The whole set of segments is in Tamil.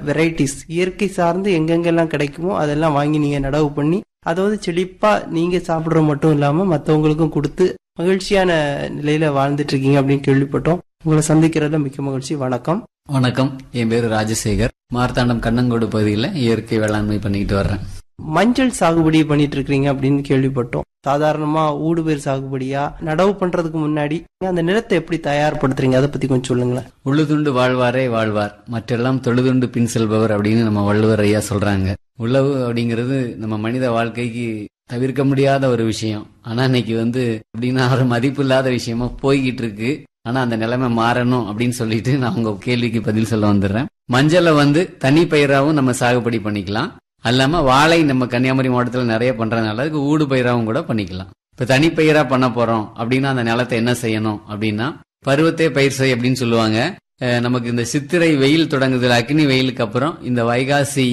வெரைட்டிஸ் இயற்கை சார்ந்து எங்கெங்கெல்லாம் கிடைக்குமோ அதெல்லாம் வாங்கி நீங்க நடவு பண்ணி அதை வந்து செழிப்பா நீங்க சாப்பிடுறது மட்டும் இல்லாம மத்தவங்களுக்கும் கொடுத்து மகிழ்ச்சியான நிலையில வாழ்ந்துட்டு இருக்கீங்க அப்படின்னு கேள்விப்பட்டோம் உங்களை சந்திக்கிறதுல மிக்க மகிழ்ச்சி வணக்கம் வணக்கம் என் பேரு ராஜசேகர் மார்த்தாண்டம் கண்ணங்கோடு பகுதியில் இயற்கை வேளாண்மை பண்ணிக்கிட்டு வர்றேன் மஞ்சள் சாகுபடி பண்ணிட்டு இருக்கீங்க அப்படின்னு கேள்விப்பட்டோம் சாதாரணமா ஊடுபயிர் சாகுபடியா நடவு பண்றதுக்கு முன்னாடி அந்த நிலத்தை எப்படி தயார்படுத்துறீங்க அதை பத்தி கொஞ்சம் சொல்லுங்களேன் உழுதுண்டு வாழ்வாரே வாழ்வார் மற்றெல்லாம் தொழுதுண்டு பின் செல்பவர் அப்படின்னு நம்ம வள்ளுவர் ஐயா சொல்றாங்க உழவு அப்படிங்கிறது நம்ம மனித வாழ்க்கைக்கு தவிர்க்க முடியாத ஒரு விஷயம் ஆனா இன்னைக்கு வந்து அப்படின்னா ஒரு மதிப்பு இல்லாத விஷயமா போய்கிட்டு இருக்கு ஆனா அந்த நிலைமை மாறணும் அப்படின்னு சொல்லிட்டு நான் உங்க கேள்விக்கு பதில் சொல்ல வந்துடுறேன் மஞ்சளை வந்து தனி பயிராகவும் நம்ம சாகுபடி பண்ணிக்கலாம் அல்லாம வாழை நம்ம கன்னியாகுமரி மாவட்டத்தில் நிறைய பண்றதுனால அதுக்கு ஊடு பயிராகவும் கூட பண்ணிக்கலாம் இப்ப தனி பயிரா பண்ண போறோம் அப்படின்னா அந்த நிலத்தை என்ன செய்யணும் அப்படின்னா பருவத்தே பயிர் செய் அப்படின்னு சொல்லுவாங்க அஹ் நமக்கு இந்த சித்திரை வெயில் தொடங்குதுல அக்னி வெயிலுக்கு அப்புறம் இந்த வைகாசி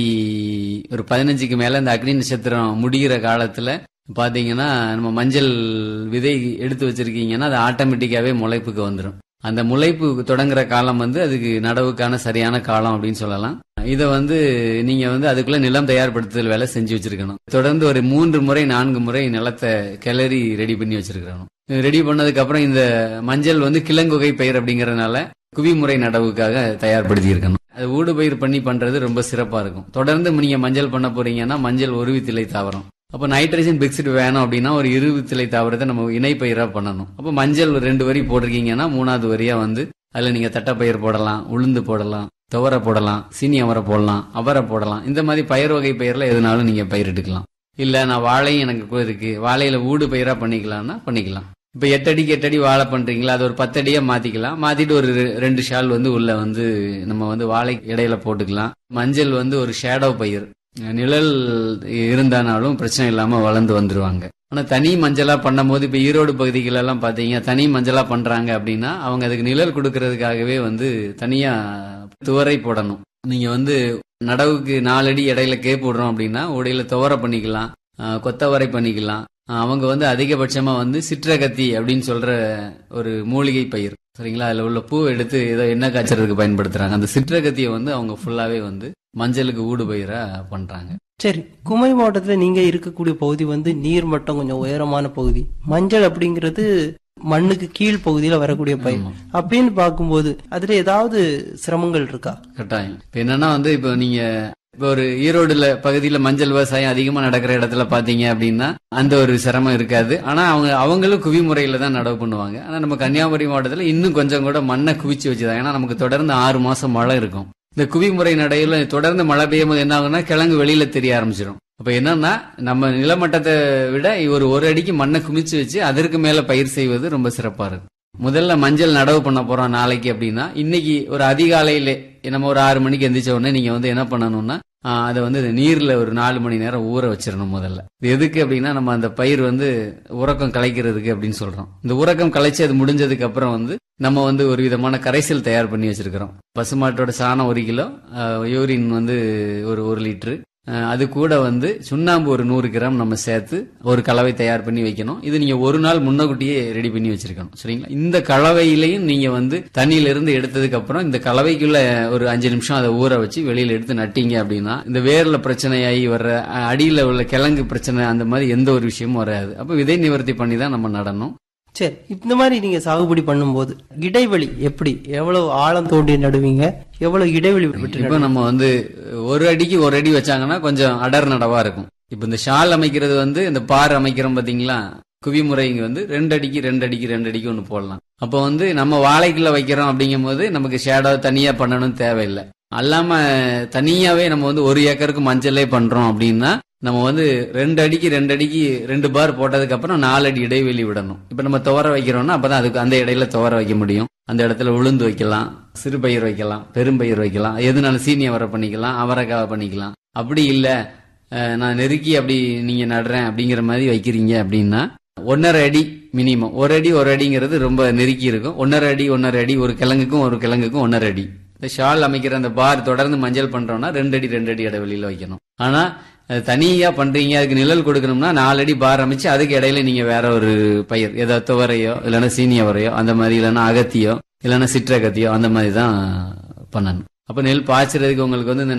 ஒரு பதினஞ்சுக்கு மேல இந்த அக்னி நட்சத்திரம் முடிகிற காலத்துல பாத்தீங்கன்னா நம்ம மஞ்சள் விதை எடுத்து வச்சிருக்கீங்கன்னா அது ஆட்டோமேட்டிக்காவே முளைப்புக்கு வந்துடும் அந்த முளைப்பு தொடங்குற காலம் வந்து அதுக்கு நடவுக்கான சரியான காலம் அப்படின்னு சொல்லலாம் இதை வந்து நீங்க வந்து அதுக்குள்ள நிலம் தயார்படுத்துதல் வேலை செஞ்சு வச்சிருக்கணும் தொடர்ந்து ஒரு மூன்று முறை நான்கு முறை நிலத்தை கிளறி ரெடி பண்ணி வச்சிருக்கணும் ரெடி பண்ணதுக்கு அப்புறம் இந்த மஞ்சள் வந்து கிழங்குகை பயிர் அப்படிங்கறதுனால குவிமுறை நடவுக்காக தயார்படுத்தி இருக்கணும் அது ஊடு பயிர் பண்ணி பண்றது ரொம்ப சிறப்பா இருக்கும் தொடர்ந்து நீங்க மஞ்சள் பண்ண போறீங்கன்னா மஞ்சள் ஒரு வித்திலை தாவரம் அப்போ நைட்ரஜன் பிக்சிட் வேணும் அப்படின்னா ஒரு இரு வித்திலை தாவரத்தை நம்ம இணை பயிரா பண்ணணும் அப்போ மஞ்சள் ஒரு ரெண்டு வரி போட்டிருக்கீங்கன்னா மூணாவது வரியா வந்து அதுல நீங்க தட்டைப்பயிர் போடலாம் உளுந்து போடலாம் துவரை போடலாம் சீனி அவரை போடலாம் அவரை போடலாம் இந்த மாதிரி பயிர் வகை பயிர்ல எதுனாலும் நீங்க பயிரிட்டுக்கலாம் இல்ல நான் வாழையும் எனக்கு கூட இருக்கு வாழையில ஊடு பயிரா பண்ணிக்கலாம்னா பண்ணிக்கலாம் இப்ப எட்டு அடிக்கு எட்டு அடி வாழை பண்றீங்களா அது ஒரு பத்து அடியா மாத்திக்கலாம் மாத்திட்டு ஒரு ரெ- ரெண்டு ஷால் வந்து உள்ள வந்து நம்ம வந்து வாழை இடையில போட்டுக்கலாம் மஞ்சள் வந்து ஒரு ஷேடோ பயிர் நிழல் இருந்தானாலும் பிரச்சனை இல்லாம வளர்ந்து வந்துருவாங்க ஆனா தனி மஞ்சளா பண்ணும்போது இப்ப ஈரோடு பகுதிகள் எல்லாம் பாத்தீங்க தனி மஞ்சளா பண்றாங்க அப்படின்னா அவங்க அதுக்கு நிழல் கொடுக்கறதுக்காகவே வந்து தனியா துவரை போடணும் நீங்க வந்து நடவுக்கு நாலடி இடையில கே போடுறோம் அப்படின்னா உடையில துவரை பண்ணிக்கலாம் ஆஹ் கொத்தவரை பண்ணிக்கலாம் ஆஹ் அவங்க வந்து அதிகபட்சமா வந்து சிற்றகத்தி அப்படின்னு சொல்ற ஒரு மூலிகை பயிர் சரிங்களா அதுல உள்ள பூ எடுத்து ஏதோ எண்ணெய் காய்ச்சறதுக்கு பயன்படுத்துறாங்க அந்த சிற்றகத்தியை வந்து அவங்க ஃபுல்லாவே வந்து மஞ்சளுக்கு ஊடு பயிரா பண்றாங்க சரி குமரி மாவட்டத்துல நீங்க இருக்கக்கூடிய பகுதி வந்து நீர் மட்டம் கொஞ்சம் உயரமான பகுதி மஞ்சள் அப்படிங்கிறது மண்ணுக்கு கீழ் பகுதியில வரக்கூடிய பயிர் ஆமா. அப்படின்னு பார்க்கும்போது அதுல ஏதாவது சிரமங்கள் இருக்கா கட்டாயம் இப்ப என்னன்னா வந்து இப்போ நீங்க இப்போ ஒரு ஈரோடுல பகுதியில மஞ்சள் விவசாயம் அதிகமா நடக்கிற இடத்துல பாத்தீங்க அப்படின்னா அந்த ஒரு சிரமம் இருக்காது ஆனா அவங்க அவங்களும் குவி முறையில தான் நடவு பண்ணுவாங்க ஆனா நம்ம கன்னியாகுமரி மாவட்டத்துல இன்னும் கொஞ்சம் கூட மண்ணை குவிச்சு வச்சுதான் ஏன்னா நமக்கு தொடர்ந்து ஆறு மாசம் மழை இருக்கும் இந்த குவிமுறை நடையில தொடர்ந்து மழை பெய்யும் போது என்ன ஆகும்னா கிழங்கு வெளியில தெரிய ஆரம்பிச்சிடும் அப்ப என்னன்னா நம்ம நிலமட்டத்தை விட ஒரு ஒரு அடிக்கு மண்ணை குமிச்சு வச்சு அதற்கு மேல பயிர் செய்வது ரொம்ப சிறப்பா இருக்கும் முதல்ல மஞ்சள் நடவு பண்ண போறோம் நாளைக்கு அப்படின்னா இன்னைக்கு ஒரு அதிகாலையிலே நம்ம ஒரு ஆறு மணிக்கு எந்திரிச்ச உடனே நீங்க வந்து என்ன பண்ணணும்னா ஆஹ், அதை வந்து நீர்ல ஒரு நாலு மணி நேரம் ஊற வச்சிடணும் முதல்ல இது எதுக்கு அப்படின்னா நம்ம அந்த பயிர் வந்து உறக்கம் கலைக்கிறதுக்கு அப்படின்னு சொல்றோம் இந்த உறக்கம் கலைச்சு அது முடிஞ்சதுக்கு அப்புறம் வந்து நம்ம வந்து ஒரு விதமான கரைசல் தயார் பண்ணி வச்சிருக்கிறோம் பசுமாட்டோட சாணம் ஒரு கிலோ ஆஹ், யூரின் வந்து ஒரு ஒரு லிட்டரு அஹ் அது கூட வந்து சுண்ணாம்பு ஒரு நூறு கிராம் நம்ம சேர்த்து ஒரு கலவை தயார் பண்ணி வைக்கணும் இது நீங்க ஒரு நாள் முன்னக்கூட்டியே ரெடி பண்ணி வச்சிருக்கணும் சரிங்களா இந்த கலவையிலையும் நீங்க வந்து தண்ணியில இருந்து எடுத்ததுக்கு அப்புறம் இந்த கலவைக்குள்ள ஒரு அஞ்சு நிமிஷம் அதை ஊற வச்சு வெளியில எடுத்து நட்டீங்க அப்படின்னா இந்த வேர்ல பிரச்சனையாகி வர்ற அஹ், அடியில உள்ள கிழங்கு பிரச்சனை அந்த மாதிரி எந்த ஒரு விஷயமும் வராது அப்ப விதை நிவர்த்தி பண்ணி தான் நம்ம நடணும் சரி இந்த மாதிரி நீங்க சாகுபடி பண்ணும்போது இடைவெளி எப்படி எவ்வளவு ஆழம் தோண்டி நடுவீங்க எவ்வளவு இடைவெளி விட்டு இப்ப நம்ம வந்து ஒரு அடிக்கு ஒரு அடி வச்சாங்கன்னா கொஞ்சம் அடர் நடவா இருக்கும் இப்ப இந்த ஷால் அமைக்கிறது வந்து இந்த பார் அமைக்கிறோம் பாத்தீங்களா குவிமுறை இங்க வந்து ரெண்டு அடிக்கு ரெண்டு அடிக்கு ரெண்டு அடிக்கு ஒன்று போடலாம் அப்போ வந்து நம்ம வாழைக்குள்ள வைக்கிறோம் அப்படிங்கும் போது நமக்கு ஷேடோ தனியா பண்ணணும் தேவையில்லை அல்லாம தனியாவே நம்ம வந்து ஒரு ஏக்கருக்கு மஞ்சளே பண்றோம் அப்படின்னா நம்ம வந்து ரெண்டு அடிக்கு ரெண்டு அடிக்கு ரெண்டு பார் போட்டதுக்கு அப்புறம் நாலு அடி இடைவெளி விடணும் இப்ப நம்ம துவர வைக்கிறோம்னா அப்பதான் அதுக்கு அந்த இடையில துவர வைக்க முடியும் அந்த இடத்துல உளுந்து வைக்கலாம் சிறுபயிர் வைக்கலாம் பெரும்பயிர் வைக்கலாம் எதுனாலும் சீனியை வர பண்ணிக்கலாம் அவரைக்காய் பண்ணிக்கலாம் அப்படி இல்ல அஹ், நான் நெருக்கி அப்படி நீங்க நடுறேன் அப்படிங்கிற மாதிரி வைக்கிறீங்க அப்படின்னா ஒன்னரை அடி மினிமம் ஒரு அடி ஒரு அடிங்கிறது ரொம்ப நெருக்கி இருக்கும் ஒன்னரை அடி ஒன்னரை அடி ஒரு கிழங்குக்கும் ஒரு கிழங்குக்கும் ஒன்னரை அடி இந்த ஷால் அமைக்கிற அந்த பார் தொடர்ந்து மஞ்சள் பண்றோம்னா ரெண்டு அடி ரெண்டு அடி இடைவெளியில வைக்கணும் ஆனா அது தனியா பண்றீங்க அதுக்கு நிழல் கொடுக்கணும்னா நாலு அடி பார் அமைச்சு அதுக்கு இடையில நீங்க வேற ஒரு பயிர் ஏதாவது துவரையோ இல்லைன்னா சீனியவரையோ அந்த மாதிரி இல்லைன்னா அகத்தியோ இல்லைன்னா சிற்றகத்தியோ அந்த மாதிரி தான் பண்ணணும் அப்ப நெல் பாய்ச்சறதுக்கு உங்களுக்கு வந்து இந்த